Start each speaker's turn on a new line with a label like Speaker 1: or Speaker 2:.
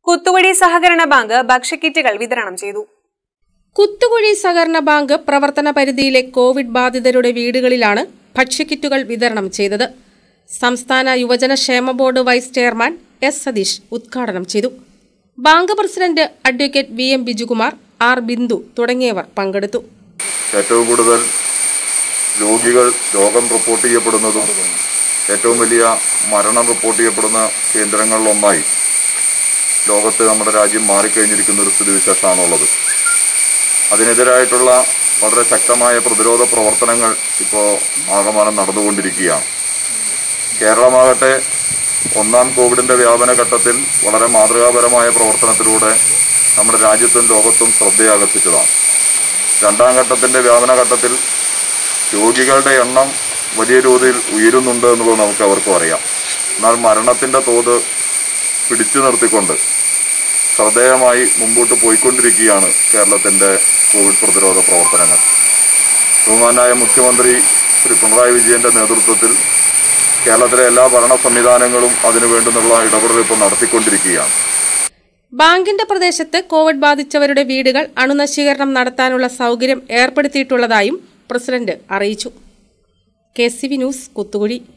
Speaker 1: കുത്തുകുഴി സഹകരണ ബാങ്ക് ഭക്ഷ്യക്കിറ്റുകൾ വിതരണം ചെയ്തു
Speaker 2: കുത്തുകുഴി സഹകരണ ബാങ്ക് പ്രവർത്തന പരിധിയിലെ കോവിഡ് ബാധിതരുടെ വീടുകളിലാണ് ഭക്ഷ്യക്കിറ്റുകൾ വിതരണം ചെയ്തത് സംസ്ഥാന യുവജന ക്ഷേമ board vice chairman S Satheesh ഉദ്ഘാടനം ചെയ്തു bank president advocate V M Bijukumar R Bindu തുടങ്ങിയവർ പങ്കെടുത്തു
Speaker 3: ഏറ്റവും കൂടുതൽ രോഗികൾ രോഗം റിപ്പോർട്ട് ചെയ്യപ്പെടുന്നതും ഏറ്റവും വലിയ മരണം റിപ്പോർട്ട് ചെയ്യപ്പെടുന്ന കേന്ദ്രങ്ങളിലൊന്നായി ലോകത്ത് നമ്മുടെ രാജ്യം മാറിക്കഴിഞ്ഞിരിക്കുന്ന ഒരു സ്ഥിതിവിശേഷമാണുള്ളത് അതിനെതിരായിട്ടുള്ള വളരെ ശക്തമായ പ്രതിരോധ പ്രവർത്തനങ്ങൾ ഇപ്പോൾ ആകമാനം നടന്നുകൊണ്ടിരിക്കുകയാണ് കേരളമാകട്ടെ ഒന്നാം കോവിഡിന്റെ വ്യാപന ഘട്ടത്തിൽ വളരെ മാതൃകാപരമായ പ്രവർത്തനത്തിലൂടെ നമ്മുടെ രാജ്യത്തും ലോകത്തും ശ്രദ്ധയാകർഷിച്ചതാണ് രണ്ടാം ഘട്ടത്തിന്റെ വ്യാപന ഘട്ടത്തിൽ രോഗികളുടെ എണ്ണം വലിയ തോതിൽ ഉയരുന്നുണ്ട് എന്നുള്ളത് നമുക്ക് അവർക്കും അറിയാം എന്നാൽ മരണത്തിന്റെ തോത് പിടിച്ചു നിർത്തിക്കൊണ്ട് ശ്രദ്ധേയമായി മുമ്പോട്ട് പോയിക്കൊണ്ടിരിക്കുകയാണ് കേരളത്തിന്റെ കോവിഡ് പ്രതിരോധ പ്രവർത്തനങ്ങൾ ബഹുമാനായ മുഖ്യമന്ത്രി ശ്രീ പിണറായി വിജയന്റെ നേതൃത്വത്തിൽ കേരളത്തിലെ എല്ലാ ഭരണ സംവിധാനങ്ങളും അതിനു വേണ്ടുന്നുള്ള ഇടപെടൽ ഇപ്പോൾ നടത്തിക്കൊണ്ടിരിക്കുകയാണ്
Speaker 2: ബാങ്കിന്റെ പ്രദേശത്ത് കോവിഡ് ബാധിച്ചവരുടെ വീടുകൾ അണുനശീകരണം നടത്താനുള്ള സൗകര്യം ഏർപ്പെടുത്തിയിട്ടുള്ളതായും പ്രസിഡന്റ് അറിയിച്ചു K C V news Kuthukuzhi